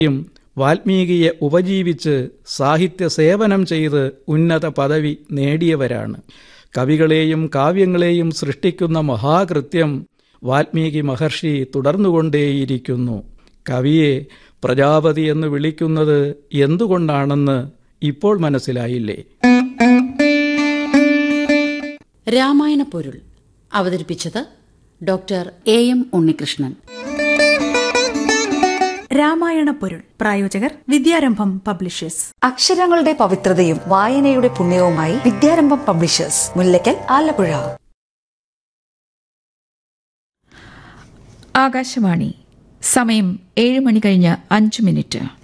യും വാൽമീകിയെ ഉപജീവിച്ച് സാഹിത്യ സേവനം ചെയ്ത് ഉന്നത പദവി നേടിയവരാണ് കവികളെയും കാവ്യങ്ങളെയും സൃഷ്ടിക്കുന്ന മഹാകൃത്യം വാൽമീകി മഹർഷി തുടർന്നുകൊണ്ടേയിരിക്കുന്നു കവിയെ പ്രജാപതി എന്ന് വിളിക്കുന്നത് എന്തുകൊണ്ടാണെന്ന് ഇപ്പോൾ മനസ്സിലായില്ലേ രാമായണ പൊരുൾ അവതരിപ്പിച്ചത് doctor A M Unnikrishnan Ramayana പൊരുൾ പ്രായോജകർ വിദ്യാരംഭം പബ്ലിഷേഴ്സ് അക്ഷരങ്ങളുടെ പവിത്രതയും വായനയുടെ പുണ്യവുമായി വിദ്യാരംഭം പബ്ലിഷേഴ്സ് മുല്ലയ്ക്കൽ ആലപ്പുഴ ആകാശവാണി സമയം ഏഴ് മണി കഴിഞ്ഞ് അഞ്ച് മിനിറ്റ്